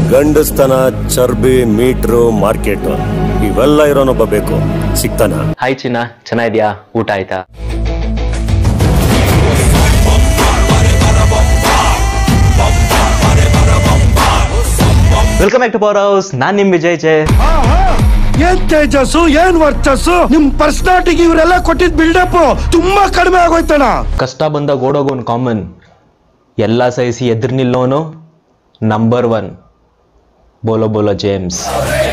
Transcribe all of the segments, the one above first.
ಗಂಡಸ್ತನ ಚರ್ಬಿ metre market ಇವೆಲ್ಲ ಇರೋನೊಬ್ಬ ಬೇಕು ಸಿಗ್ತಾನ hi ಚಿನ್ನ ಚೆನ್ನಾಗಿದ್ಯಾ ಊಟ ಆಯ್ತಾ welcome back to power house ನಾನ್ ನಿಮ್ ವಿಜಯ್ ಜೆ ಏನ್ ತೇಜಸ್ಸು ಏನ್ ವರ್ಚಸ್ಸು ನಿಮ್ ಪರ್ಸನಾಲಿಟಿಗೆ ಇವರೆಲ್ಲ ಕೊಟ್ಟಿದ್ ಬಿಲ್ಡಪ್ ತುಂಬಾ ಕಡಿಮೆ ಆಗೋಯ್ತಣ ಕಷ್ಟ ಬಂದಾಗ ಓಡೋಗೋನ್ ಕಾಮನ್ ಎಲ್ಲ ಸಹಿಸಿ ಎದುರು ನಿಲ್ಲೋನು ನಂಬರ್ ಒನ್ ಬೋಲೋ ಬೋಲೋ ಜೇಮ್ಸ್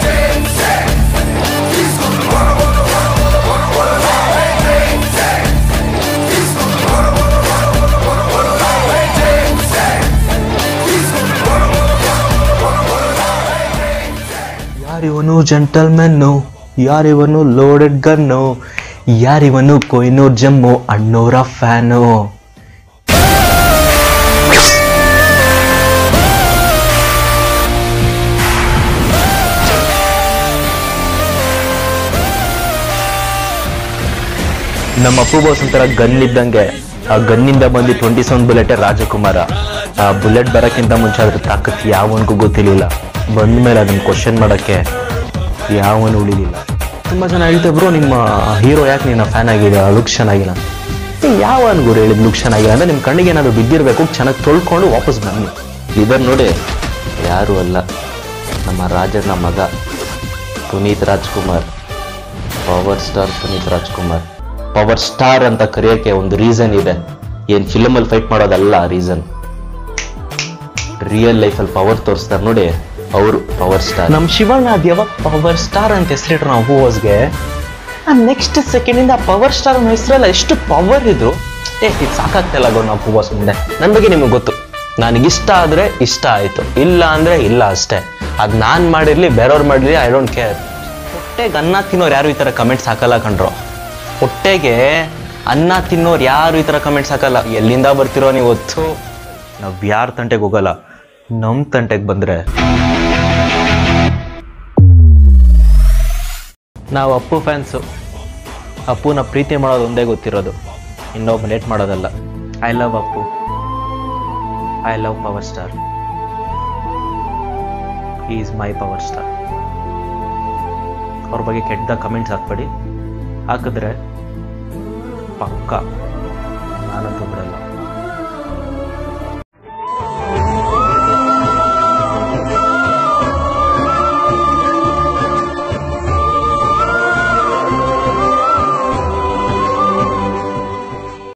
ಯಾರಿವನು ಜೆಂಟಲ್ಮೆನ್ನು ಯಾರಿವನು ಲೋಡೆಡ್ ಗನ್ನು ಯಾರಿವನು ಕೊಯ್ನೂರ್ ಜಮ್ಮು ಅಣ್ಣೋರ ಫ್ಯಾನು ನಮ್ಮ ಅಪ್ಪು ಬಾಸ್ ಒಂಥರ ಗನ್ ಇದ್ದಂಗೆ ಆ ಗನ್ನಿಂದ ಬಂದು ಟ್ವೆಂಟಿ ಸೆವೆನ್ ಬುಲೆಟ್ ರಾಜಕುಮಾರ ಆ ಬುಲೆಟ್ ಬರೋಕ್ಕಿಂತ ಮುಂಚೆ ಅದ್ರ ತಾಕತ್ ಯಾವನಿಗೂ ಗೊತ್ತಿರಲಿಲ್ಲ ಬಂದ ಮೇಲೆ ಅದನ್ನ ಕ್ವಶನ್ ಮಾಡೋಕ್ಕೆ ಯಾವನು ಉಳಿಲಿಲ್ಲ ತುಂಬ ಜನ ಹೇಳ್ತಾ ಬ್ರೋ ನಿಮ್ಮ ಹೀರೋ ಯಾಕೆ ನಿನ್ನ ಫ್ಯಾನ್ ಆಗಿದೆ ಲುಕ್ ಚೆನ್ನಾಗಿಲ್ಲ ಯಾವನ್ ಗುರು ಹೇಳಿದ್ ಲುಕ್ ಚೆನ್ನಾಗಿಲ್ಲ ಅಂದ್ರೆ ನಿಮ್ಮ ಕಣ್ಣಿಗೆ ಏನಾದ್ರು ಬಿದ್ದಿರಬೇಕು ಚೆನ್ನಾಗಿ ತೊಳ್ಕೊಂಡು ವಾಪಸ್ ಬನ್ನಿ ಇದನ್ನ ನೋಡಿ ಯಾರು ಅಲ್ಲ ನಮ್ಮ ರಾಜನ ಮಗ Puneeth Rajkumar power star Puneeth Rajkumar power star ಅಂತ ಕರೆಯೋಕೆ ಒಂದು ರೀಸನ್ ಇದೆ ಏನ್ ಫಿಲಮ್ ಅಲ್ಲಿ ಫೈಟ್ ಮಾಡೋದಲ್ಲ ರೀಸನ್ ರಿಯಲ್ ಲೈಫಲ್ಲಿ ಪವರ್ ತೋರಿಸ್ತಾರೆ ನೋಡಿ ಅವರು ಪವರ್ ಸ್ಟಾರ್ ನಮ್ಮ ಶಿವಣ್ಣ ಅದ್ ಯಾವಾಗ ಪವರ್ ಸ್ಟಾರ್ ಅಂತ ಹೆಸರಿಟ್ರು ನಾವು ಹೂವಸ್ಗೆ ಆ ನೆಕ್ಸ್ಟ್ ಸೆಕೆಂಡ್ ಇಂದ ಪವರ್ ಸ್ಟಾರ್ ಅನ್ನೋ ಹೆಸರಲ್ಲ ಎಷ್ಟು ಪವರ್ ಇದು ಏ ಇದು ಸಾಕಾಗ್ತಿಲ್ಲ ಗೋ ನಾವು ಹೂವ ಸುಮ್ಮನೆ ನನ್ನ ಬಗ್ಗೆ ನಿಮಗೆ ಗೊತ್ತು ನನಗಿಷ್ಟ ಆದ್ರೆ ಇಷ್ಟ ಆಯ್ತು ಇಲ್ಲ ಅಂದ್ರೆ ಇಲ್ಲ ಅಷ್ಟೇ ಅದ್ ನಾನ್ ಮಾಡಿರ್ಲಿ ಬೇರೆಯವ್ರು ಮಾಡಿರ್ಲಿ ಐ ಡೋಂಟ್ ಕೇರ್ ಹೊಟ್ಟೆಗೆ ಅನ್ನ ತಿನ್ನೋರು ಯಾರು ಈ ಥರ ಕಮೆಂಟ್ಸ್ ಹಾಕಲ್ಲ ಕಣ್ರು ಹೊಟ್ಟೆಗೆ ಅನ್ನ ತಿನ್ನೋರು ಯಾರು ಈ ಥರ ಕಮೆಂಟ್ಸ್ ಹಾಕಲ್ಲ ಎಲ್ಲಿಂದ ಬರ್ತಿರೋ ನೀವು ಹೊತ್ತು ನಾವು ಯಾರ ತಂಟೆಗೆ ಹೋಗಲ್ಲ ನಮ್ಮ ತಂಟೆಗೆ ಬಂದರೆ ನಾವು ಅಪ್ಪು ಫ್ಯಾನ್ಸು ಅಪ್ಪುನ ಪ್ರೀತಿ ಮಾಡೋದು ಒಂದೇ ಗೊತ್ತಿರೋದು ಇನ್ನೊಬ್ಬ ಲೇಟ್ ಮಾಡೋದಲ್ಲ I love Appu I love power star is my power star ಅವ್ರ ಬಗ್ಗೆ ಕೆಟ್ಟ ಕಮೆಂಟ್ಸ್ ಹಾಕ್ಬೇಡಿ ಹಾಕಿದ್ರೆ ಪಕ್ಕ ನಾನಂತೂ ಬಿಡಲ್ಲ